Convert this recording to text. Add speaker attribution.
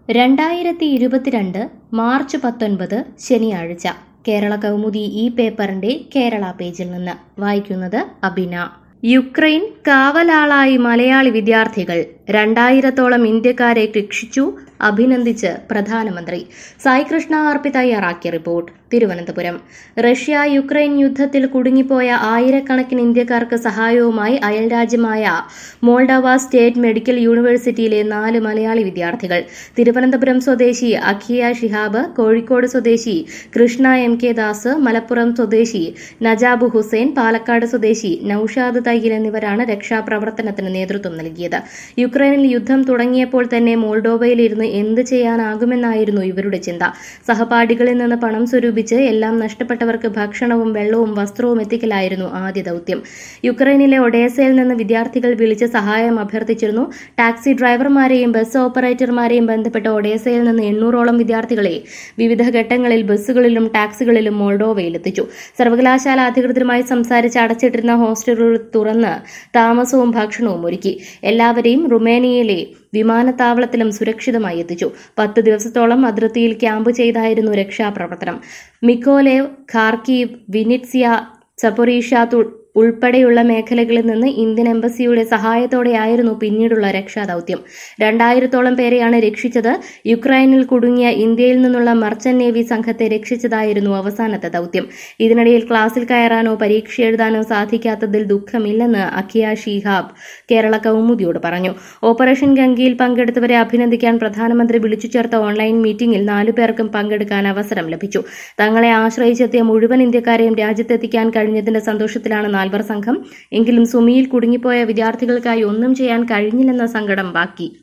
Speaker 1: രണ്ടായിരത്തി ഇരുപത്തിരണ്ട് മാർച്ച് പത്തൊൻപത് ശനിയാഴ്ച കേരള കൗമുദി ഈ പേപ്പറിന്റെ കേരള പേജിൽ നിന്ന് വായിക്കുന്നത് അബിന യുക്രൈൻ കാവലാളായി മലയാളി വിദ്യാർത്ഥികൾ രണ്ടായിരത്തോളം ഇന്ത്യക്കാരെ രക്ഷിച്ചു അഭിനന്ദിച്ച് പ്രധാനമന്ത്രി സായി കൃഷ്ണ ആർ പി തയ്യാറാക്കിയ റിപ്പോർട്ട് തിരുവനന്തപുരം റഷ്യ യുക്രൈൻ യുദ്ധത്തിൽ കുടുങ്ങിപ്പോയ ആയിരക്കണക്കിന് ഇന്ത്യക്കാർക്ക് സഹായവുമായി അയൽരാജ്യമായ മോൾഡവ സ്റ്റേറ്റ് മെഡിക്കൽ യൂണിവേഴ്സിറ്റിയിലെ നാല് മലയാളി വിദ്യാർത്ഥികൾ തിരുവനന്തപുരം സ്വദേശി അഖിയ ഷിഹാബ് കോഴിക്കോട് സ്വദേശി കൃഷ്ണ എം കെ ദാസ് മലപ്പുറം സ്വദേശി നജാബ് ഹുസൈൻ പാലക്കാട് സ്വദേശി നൌഷാദ് തയ്യിൽ എന്നിവരാണ് രക്ഷാപ്രവർത്തനത്തിന് നേതൃത്വം നൽകിയത് യുക്രൈനിൽ യുദ്ധം തുടങ്ങിയപ്പോൾ തന്നെ മോൾഡോവയിലിരുന്ന് എന്ത് ചെയ്യാനാകുമെന്നായിരുന്നു ഇവരുടെ ചിന്ത സഹപാഠികളിൽ നിന്ന് പണം സ്വരൂപിച്ച് എല്ലാം നഷ്ടപ്പെട്ടവർക്ക് ഭക്ഷണവും വെള്ളവും വസ്ത്രവും എത്തിക്കലായിരുന്നു ആദ്യ ദൗത്യം യുക്രൈനിലെ ഒഡേസയിൽ നിന്ന് വിദ്യാർത്ഥികൾ വിളിച്ച് സഹായം അഭ്യർത്ഥിച്ചിരുന്നു ടാക്സി ഡ്രൈവർമാരെയും ബസ് ഓപ്പറേറ്റർമാരെയും ബന്ധപ്പെട്ട ഒഡേസയിൽ നിന്ന് എണ്ണൂറോളം വിദ്യാർത്ഥികളെ വിവിധ ഘട്ടങ്ങളിൽ ബസ്സുകളിലും ടാക്സികളിലും മോൾഡോവയിലെത്തിച്ചു സർവകലാശാല അധികൃതരുമായി സംസാരിച്ച് അടച്ചിട്ടിരുന്ന ഹോസ്റ്റലുകൾ തുറന്ന് താമസവും ഭക്ഷണവും ഒരുക്കി എല്ലാവരെയും റുമേനിയയിലെ വിമാനത്താവളത്തിലും സുരക്ഷിതമായി എത്തിച്ചു പത്ത് ദിവസത്തോളം അതിർത്തിയിൽ ക്യാമ്പ് ചെയ്തായിരുന്നു രക്ഷാപ്രവർത്തനം മിക്കോലേവ് ഖാർക്കീവ് വിനിറ്റ്സിയ സപ്പൊറീഷ ഉൾപ്പെടെയുള്ള മേഖലകളിൽ നിന്ന് ഇന്ത്യൻ എംബസിയുടെ സഹായത്തോടെയായിരുന്നു പിന്നീടുള്ള രക്ഷാദൌത്യം രണ്ടായിരത്തോളം പേരെയാണ് രക്ഷിച്ചത് യുക്രൈനിൽ കുടുങ്ങിയ ഇന്ത്യയിൽ നിന്നുള്ള മർച്ചന്റ് നേവി സംഘത്തെ രക്ഷിച്ചതായിരുന്നു അവസാനത്തെ ദൌത്യം ഇതിനിടയിൽ ക്ലാസ്സിൽ കയറാനോ പരീക്ഷ എഴുതാനോ സാധിക്കാത്തതിൽ ദുഃഖമില്ലെന്ന് അഖിയ ഷിഹാബ് കേരള കൗമുദിയോട് പറഞ്ഞു ഓപ്പറേഷൻ ഗംഗയിൽ പങ്കെടുത്തവരെ അഭിനന്ദിക്കാൻ പ്രധാനമന്ത്രി വിളിച്ചു ചേർത്ത ഓൺലൈൻ മീറ്റിംഗിൽ നാലു പേർക്കും പങ്കെടുക്കാൻ അവസരം ലഭിച്ചു തങ്ങളെ ആശ്രയിച്ചെത്തിയ മുഴുവൻ ഇന്ത്യക്കാരെയും രാജ്യത്തെത്തിക്കാൻ കഴിഞ്ഞതിന്റെ സന്തോഷത്തിലാണ് നാൽവർ സംഘം എങ്കിലും സുമിയിൽ കുടുങ്ങിപ്പോയ വിദ്യാർത്ഥികൾക്കായി ഒന്നും ചെയ്യാൻ കഴിഞ്ഞില്ലെന്ന സങ്കടം ബാക്കി